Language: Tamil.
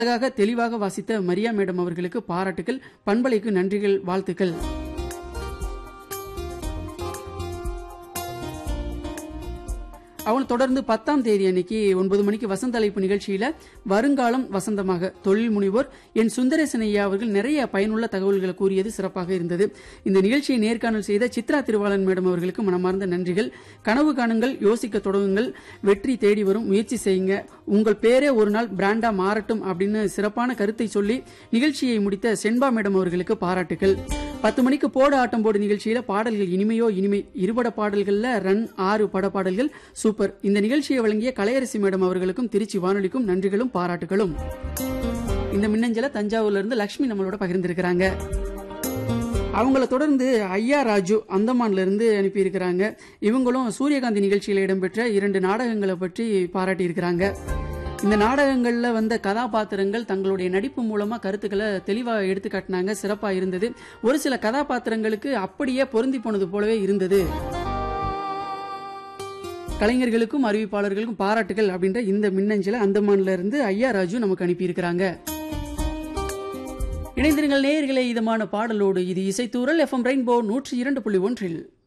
அழகாக தெளிவாக வாசித்த மரியா மேடம் அவர்களுக்கு பாராட்டுகள் பண்பலைக்கு நன்றிகள் வாழ்த்துக்கள் அவன் தொடர்ந்து பத்தாம் தேதி அன்னைக்கு ஒன்பது மணிக்கு வசந்த அழைப்பு நிகழ்ச்சியில வருங்காலம் வசந்தமாக தொழில் முனைவோர் என் சுந்தரேசன் ஐயா அவர்கள் நிறைய பயனுள்ள தகவல்களை கூறியது சிறப்பாக இருந்தது இந்த நிகழ்ச்சியை நேர்காணல் செய்த சித்ரா திருவாளன் மேடம் அவர்களுக்கு மனமார்ந்த நன்றிகள் கனவு காணுங்கள் யோசிக்க தொடங்குங்கள் வெற்றி தேடி வரும் முயற்சி செய்யுங்க உங்கள் பேரே ஒரு நாள் பிராண்டா மாறட்டும் அப்படின்னு சிறப்பான கருத்தை சொல்லி நிகழ்ச்சியை முடித்த செண்பா மேடம் அவர்களுக்கு பாராட்டுகள் பத்து மணிக்கு போட ஆட்டம் போடு நிகழ்ச்சியில பாடல்கள் இனிமையோ இனிமை இருபட பாடல்கள்ல ரன் ஆறு பட பாடல்கள் சூப்பர் இந்த நிகழ்ச்சியை வழங்கிய கலையரசி மேடம் அவர்களுக்கும் திருச்சி வானொலிக்கும் நன்றிகளும் பாராட்டுகளும் இந்த மின்னஞ்சல தஞ்சாவூர்ல இருந்து லட்சுமி நம்மளோட பகிர்ந்திருக்கிறாங்க அவங்கள தொடர்ந்து ஐயா ராஜு அந்தமான்ல இருந்து அனுப்பியிருக்கிறாங்க இவங்களும் சூரியகாந்தி நிகழ்ச்சியில் இடம்பெற்ற இரண்டு நாடகங்களை பற்றி பாராட்டியிருக்கிறாங்க இந்த நாடகங்கள்ல வந்த கதாபாத்திரங்கள் தங்களுடைய நடிப்பு மூலமா கருத்துக்களை தெளிவா எடுத்து காட்டினாங்க சிறப்பா இருந்தது ஒரு சில கதாபாத்திரங்களுக்கு அப்படியே பொருந்தி போனது போலவே இருந்தது கலைஞர்களுக்கும் அறிவிப்பாளர்களுக்கும் பாராட்டுகள் அப்படின்ற இந்த மின்னஞ்சல அந்தமான்ல இருந்து ஐயா ராஜு நமக்கு அனுப்பியிருக்கிறாங்க இணைந்திருங்கள் நேயர்களே இதமான பாடலோடு இது இசைத்தூரல் எஃப்எம் ரெயின்போ நூற்றி இரண்டு புள்ளி ஒன்றில்